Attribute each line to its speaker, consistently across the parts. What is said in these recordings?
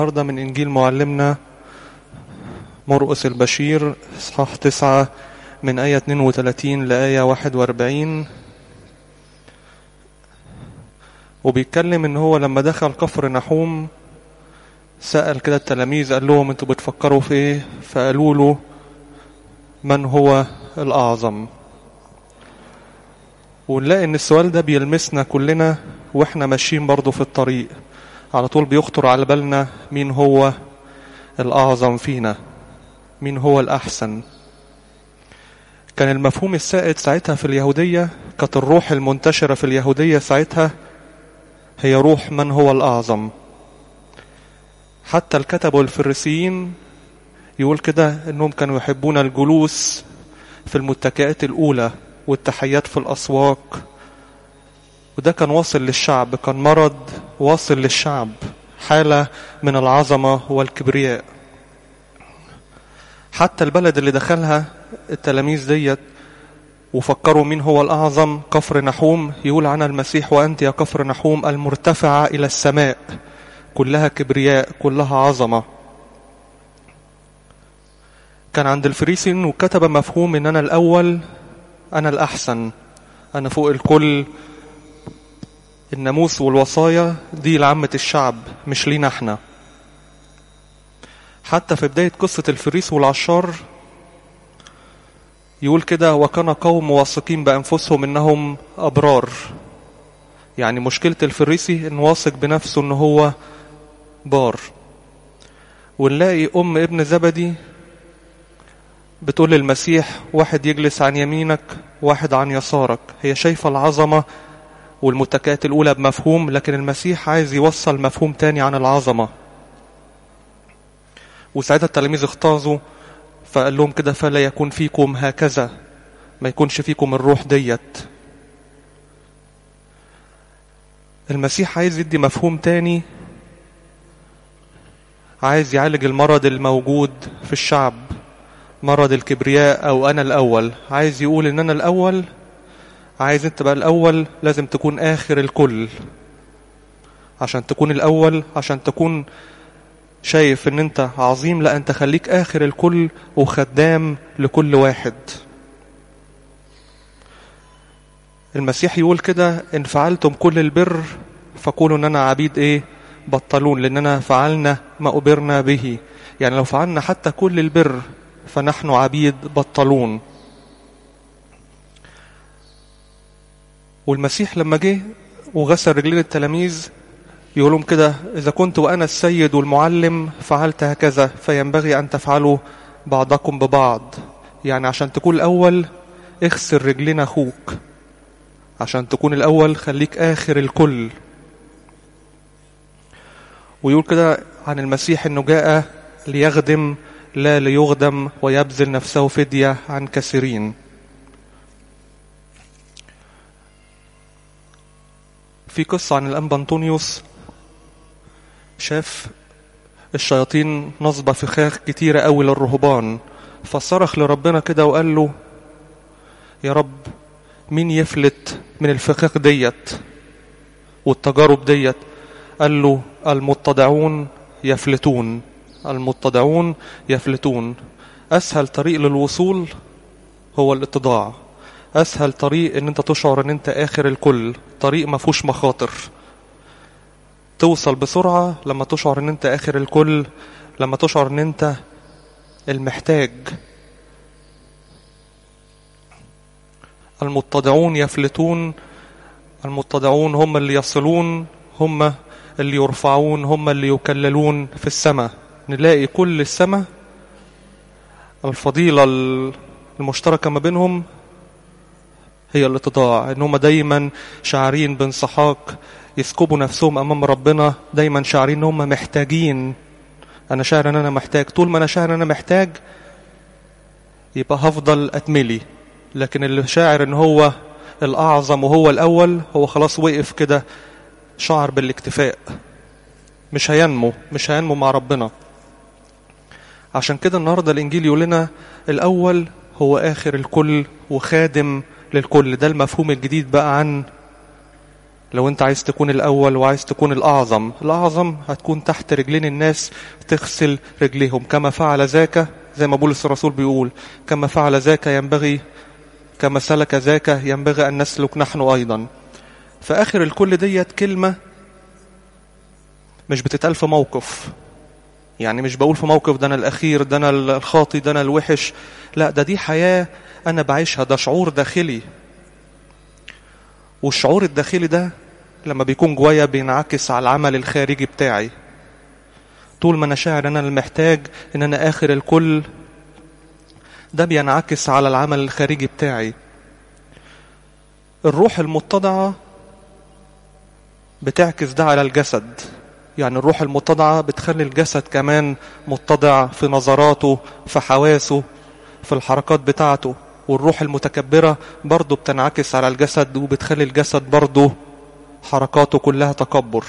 Speaker 1: النهاردة من إنجيل معلمنا مرقس البشير إصحاح تسعة من آية 32 لآية 41 وبيتكلم إن هو لما دخل كفر نحوم سأل كده التلاميذ قال لهم انتوا بتفكروا في ايه فقالوا له من هو الأعظم ونلاقي ان السؤال ده بيلمسنا كلنا واحنا ماشيين برضو في الطريق على طول بيخطر على بالنا مين هو الأعظم فينا مين هو الأحسن كان المفهوم السائد ساعتها في اليهودية كانت الروح المنتشرة في اليهودية ساعتها هي روح من هو الأعظم حتى الكتب والفريسيين يقول كده انهم كانوا يحبون الجلوس في المتكئات الاولى والتحيات في الاسواق وده كان واصل للشعب كان مرض واصل للشعب حالة من العظمة والكبرياء حتى البلد اللي دخلها التلاميذ ديت وفكروا مين هو الأعظم كفر نحوم يقول عنها المسيح وأنت يا كفر نحوم المرتفعة إلى السماء كلها كبرياء كلها عظمة كان عند الفريسين وكتب مفهوم ان انا الاول انا الاحسن انا فوق الكل الناموس والوصايا دي لعامة الشعب مش لينا احنا حتى في بداية قصة الفريس والعشار يقول كده وكان قوم واثقين بأنفسهم إنهم أبرار يعني مشكلة الفريسي إنه واثق بنفسه إن هو بار ونلاقي أم ابن زبدي بتقول للمسيح واحد يجلس عن يمينك واحد عن يسارك هي شايفة العظمة والمتكئات الأولى بمفهوم لكن المسيح عايز يوصل مفهوم تاني عن العظمة وساعتها التلاميذ اختازوا فقال لهم كده فلا يكون فيكم هكذا ما يكونش فيكم الروح ديت المسيح عايز يدي مفهوم تاني عايز يعالج المرض الموجود في الشعب مرض الكبرياء او انا الاول عايز يقول ان انا الاول عايز انت بقى الاول لازم تكون اخر الكل عشان تكون الاول عشان تكون شايف ان انت عظيم لا انت خليك اخر الكل وخدام لكل واحد المسيح يقول كده ان فعلتم كل البر فقولوا ان انا عبيد ايه بطلون لاننا فعلنا ما أبرنا به يعني لو فعلنا حتى كل البر فنحن عبيد بطلون والمسيح لما جه وغسل رجلين التلاميذ يقولون كده إذا كنت وأنا السيد والمعلم فعلت هكذا فينبغي أن تفعلوا بعضكم ببعض يعني عشان تكون الأول اغسل رجلين أخوك عشان تكون الأول خليك آخر الكل ويقول كده عن المسيح أنه جاء ليخدم لا ليخدم ويبذل نفسه فدية عن كثيرين في قصة عن الأنبا أنطونيوس شاف الشياطين نصب فخاخ كتيرة قوي للرهبان فصرخ لربنا كده وقال له يا رب مين يفلت من الفخاخ ديت والتجارب ديت قال له المتضعون يفلتون المتضعون يفلتون أسهل طريق للوصول هو الاتضاع أسهل طريق إن أنت تشعر إن أنت آخر الكل طريق ما فيهوش مخاطر توصل بسرعة لما تشعر إن أنت آخر الكل لما تشعر إن أنت المحتاج المتضعون يفلتون المتضعون هم اللي يصلون هم اللي يرفعون هم اللي يكللون في السماء نلاقي كل السماء الفضيلة المشتركة ما بينهم هي الاتضاع ان هم دايما شاعرين بانسحاق يسكبوا نفسهم امام ربنا دايما شاعرين ان هم محتاجين انا شاعر ان انا محتاج طول ما انا شاعر ان انا محتاج يبقى هفضل اتملي لكن اللي شاعر ان هو الاعظم وهو الاول هو خلاص وقف كده شعر بالاكتفاء مش هينمو مش هينمو مع ربنا عشان كده النهاردة الإنجيل يقول لنا الأول هو آخر الكل وخادم للكل ده المفهوم الجديد بقى عن لو انت عايز تكون الاول وعايز تكون الاعظم الاعظم هتكون تحت رجلين الناس تغسل رجليهم كما فعل ذاك زي ما بولس الرسول بيقول كما فعل ذاك ينبغي كما سلك ذاك ينبغي ان نسلك نحن ايضا فاخر الكل ديت كلمه مش بتتقال في موقف يعني مش بقول في موقف ده انا الاخير ده انا الخاطي ده انا الوحش لا ده دي حياه انا بعيشها ده شعور داخلي والشعور الداخلي ده لما بيكون جوايا بينعكس على العمل الخارجي بتاعي طول ما انا شاعر ان انا المحتاج ان انا اخر الكل ده بينعكس على العمل الخارجي بتاعي الروح المتضعة بتعكس ده على الجسد يعني الروح المتضعة بتخلي الجسد كمان متضع في نظراته في حواسه في الحركات بتاعته والروح المتكبرة برضه بتنعكس على الجسد وبتخلي الجسد برضه حركاته كلها تكبر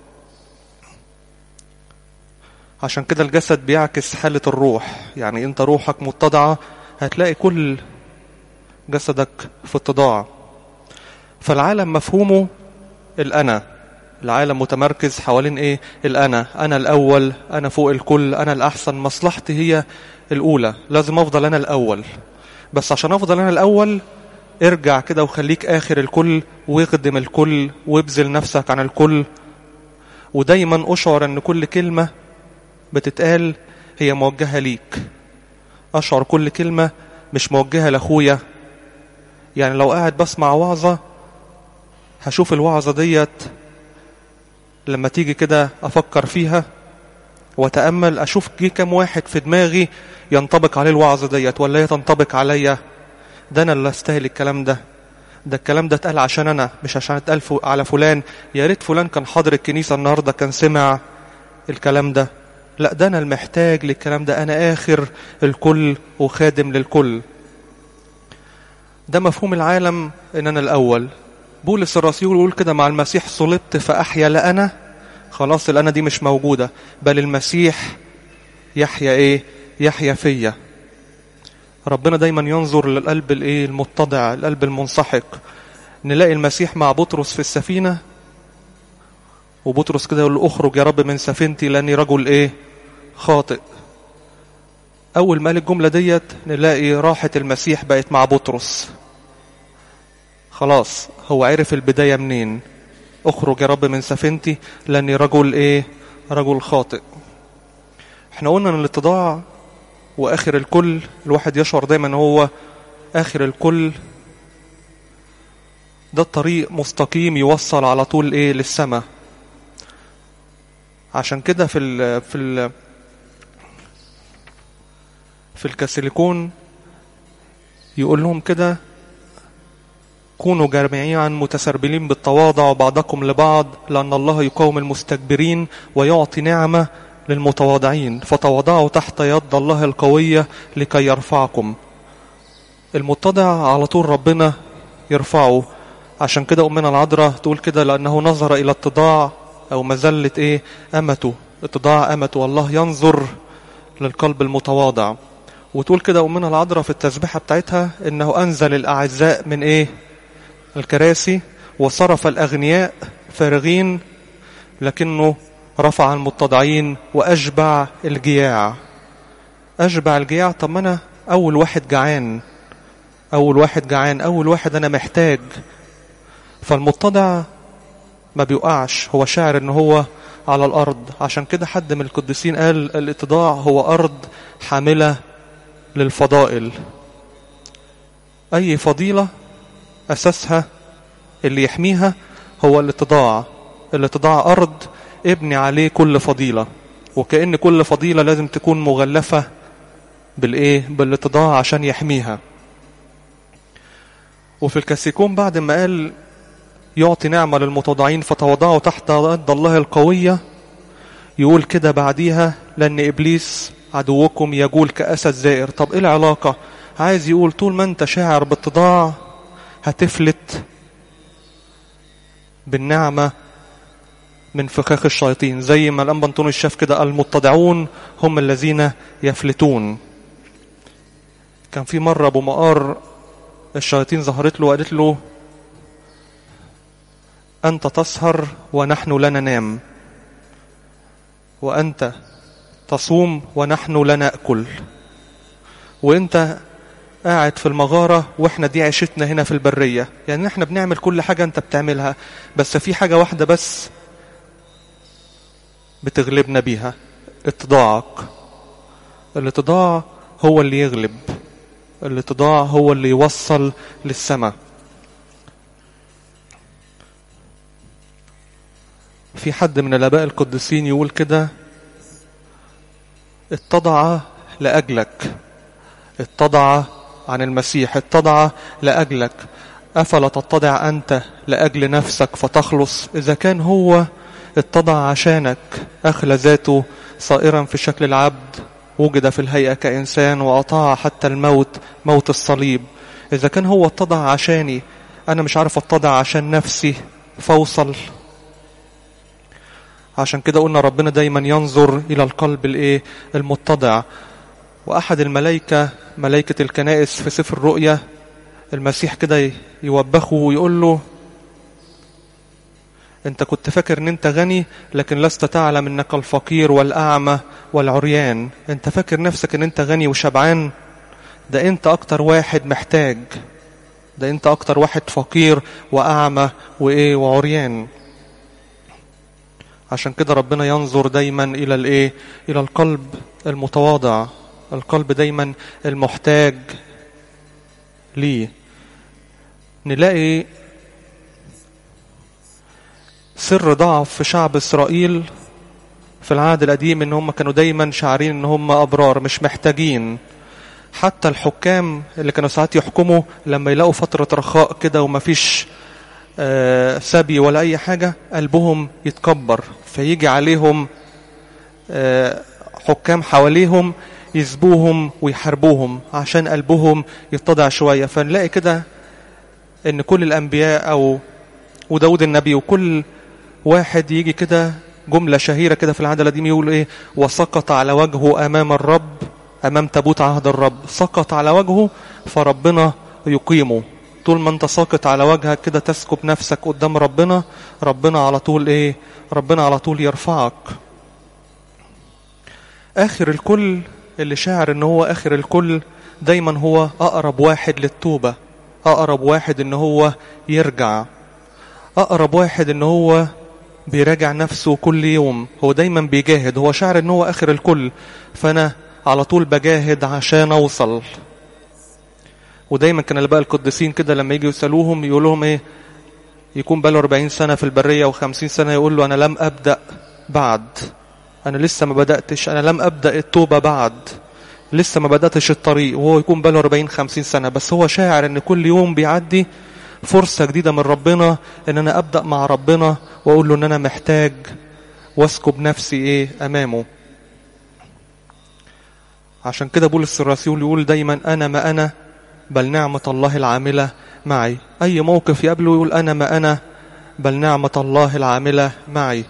Speaker 1: عشان كده الجسد بيعكس حالة الروح يعني انت روحك متضعة هتلاقي كل جسدك في اتضاع فالعالم مفهومه الأنا العالم متمركز حوالين ايه الأنا أنا الأول أنا فوق الكل أنا الأحسن مصلحتي هي الأولى لازم أفضل أنا الأول بس عشان أفضل أنا الأول ارجع كده وخليك آخر الكل واخدم الكل وابذل نفسك عن الكل ودايما أشعر أن كل كلمة بتتقال هي موجهة ليك أشعر كل كلمة مش موجهة لأخويا يعني لو قاعد بسمع وعظة هشوف الوعظة ديت لما تيجي كده أفكر فيها وأتأمل أشوف جه كام واحد في دماغي ينطبق عليه الوعظة ديت ولا هي تنطبق عليا ده أنا اللي أستاهل الكلام ده ده الكلام ده اتقال عشان أنا مش عشان اتقال على فلان يا ريت فلان كان حاضر الكنيسة النهاردة كان سمع الكلام ده لا ده أنا المحتاج للكلام ده أنا آخر الكل وخادم للكل ده مفهوم العالم إن أنا الأول بولس الرسول يقول كده مع المسيح صلبت فأحيا لا أنا خلاص الأنا دي مش موجودة بل المسيح يحيا إيه يحيا فيا ربنا دايما ينظر للقلب الايه المتضع القلب المنسحق نلاقي المسيح مع بطرس في السفينة وبطرس كده يقول له اخرج يا رب من سفينتي لاني رجل ايه خاطئ اول ما قال الجملة ديت نلاقي راحة المسيح بقت مع بطرس خلاص هو عرف البداية منين اخرج يا رب من سفينتي لاني رجل ايه رجل خاطئ احنا قلنا ان الاتضاع واخر الكل الواحد يشعر دايما هو اخر الكل ده الطريق مستقيم يوصل على طول ايه للسماء عشان كده في ال في ال في الكاسيليكون يقول لهم كده كونوا جميعا متسربلين بالتواضع وبعضكم لبعض لأن الله يقاوم المستكبرين ويعطي نعمة للمتواضعين فتواضعوا تحت يد الله القوية لكي يرفعكم المتضع على طول ربنا يرفعه عشان كده أمنا العذراء تقول كده لأنه نظر إلى اتضاع أو مزلة إيه أمته اتضاع أمته والله ينظر للقلب المتواضع وتقول كده أمنا العذراء في التسبيحة بتاعتها إنه أنزل الأعزاء من إيه الكراسي وصرف الأغنياء فارغين لكنه رفع المتضعين وأشبع الجياع أشبع الجياع طب ما أنا أول واحد جعان أول واحد جعان أول واحد أنا محتاج فالمتضع ما بيقعش هو شاعر ان هو على الأرض عشان كده حد من القديسين قال الاتضاع هو أرض حاملة للفضائل أي فضيلة أساسها اللي يحميها هو الاتضاع الاتضاع أرض ابني عليه كل فضيلة وكأن كل فضيلة لازم تكون مغلفة بالإيه بالاتضاع عشان يحميها وفي الكاسيكون بعد ما قال يعطي نعمة للمتضعين فتوضعوا تحت يد الله القوية يقول كده بعديها لأن إبليس عدوكم يجول كأسد زائر طب إيه العلاقة عايز يقول طول ما أنت شاعر باتضاع هتفلت بالنعمة من فخاخ الشياطين زي ما الأنبا أنطونيوس شاف كده المتضعون هم الذين يفلتون كان في مرة أبو مقار الشياطين ظهرت له وقالت له أنت تسهر ونحن لا ننام وأنت تصوم ونحن لا نأكل وأنت قاعد في المغارة واحنا دي عيشتنا هنا في البرية يعني احنا بنعمل كل حاجة انت بتعملها بس في حاجة واحدة بس بتغلبنا بيها اتضاعك الاتضاع هو اللي يغلب الاتضاع هو اللي يوصل للسماء في حد من الاباء القديسين يقول كده اتضع لاجلك اتضع عن المسيح اتضع لاجلك افلا تتضع انت لاجل نفسك فتخلص اذا كان هو اتضع عشانك اخلى ذاته صائرا في شكل العبد وجد في الهيئه كانسان واطاع حتى الموت موت الصليب اذا كان هو اتضع عشاني انا مش عارف اتضع عشان نفسي فوصل عشان كده قلنا ربنا دايما ينظر الى القلب الايه المتضع واحد الملائكه ملائكه الكنائس في سفر الرؤيا المسيح كده يوبخه ويقول له انت كنت فاكر ان انت غني لكن لست تعلم انك الفقير والاعمى والعريان انت فاكر نفسك ان انت غني وشبعان ده انت اكتر واحد محتاج ده انت اكتر واحد فقير واعمى وايه وعريان عشان كده ربنا ينظر دايما الى الايه الى القلب المتواضع القلب دايما المحتاج ليه نلاقي سر ضعف في شعب اسرائيل في العهد القديم ان هم كانوا دايما شاعرين ان هم ابرار مش محتاجين حتى الحكام اللي كانوا ساعات يحكموا لما يلاقوا فترة رخاء كده ومفيش آه سبي ولا اي حاجة قلبهم يتكبر فيجي عليهم آه حكام حواليهم يسبوهم ويحاربوهم عشان قلبهم يتضع شوية فنلاقي كده ان كل الانبياء او وداود النبي وكل واحد يجي كده جملة شهيرة كده في العهد القديم يقول ايه وسقط على وجهه امام الرب امام تابوت عهد الرب سقط على وجهه فربنا يقيمه طول ما انت ساقط على وجهك كده تسكب نفسك قدام ربنا ربنا على طول ايه ربنا على طول يرفعك اخر الكل اللي شاعر ان هو اخر الكل دايما هو اقرب واحد للتوبة اقرب واحد ان هو يرجع اقرب واحد ان هو بيراجع نفسه كل يوم هو دايما بيجاهد هو شاعر ان هو اخر الكل فانا على طول بجاهد عشان اوصل ودايما كان الاباء القديسين كده لما يجي يسالوهم يقول لهم ايه يكون بقاله 40 سنه في البريه و50 سنه يقول له انا لم ابدا بعد انا لسه ما بداتش انا لم ابدا التوبه بعد لسه ما بداتش الطريق وهو يكون بقاله 40 50 سنه بس هو شاعر ان كل يوم بيعدي فرصه جديده من ربنا ان انا ابدا مع ربنا واقول له ان انا محتاج واسكب نفسي ايه امامه عشان كده بولس الرسول يقول دايما انا ما انا بل نعمة الله العاملة معي أي موقف يقابله يقول أنا ما أنا بل نعمة الله العاملة معي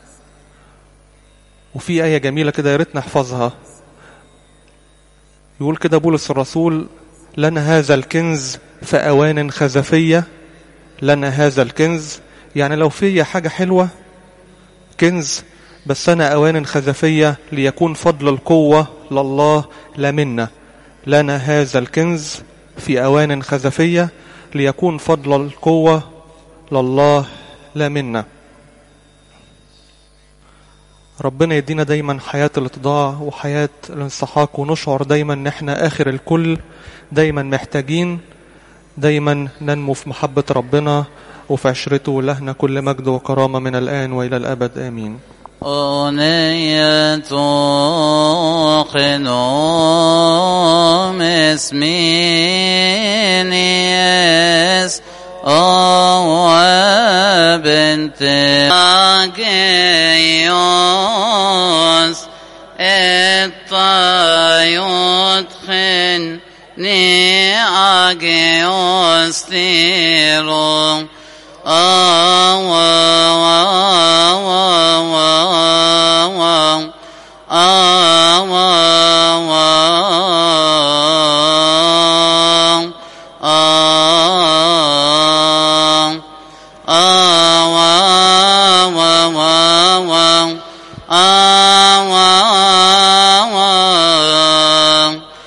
Speaker 1: وفي آية جميلة كده يا ريت نحفظها يقول كده بولس الرسول لنا هذا الكنز في أوان خزفية لنا هذا الكنز يعني لو في حاجة حلوة كنز بس أنا أوان خزفية ليكون فضل القوة لله لا منا لنا هذا الكنز في أوان خزفية ليكون فضل القوة لله لا منا ربنا يدينا دايما حياة الاتضاع وحياة الانسحاق ونشعر دايما ان احنا اخر الكل دايما محتاجين دايما ننمو في محبة ربنا وفي عشرته لهنا كل مجد وكرامة من الآن وإلى الأبد آمين
Speaker 2: أغنية خنوم اسمينيس أو بنت أجيوس الطيوت خني أجيوس تيرو أو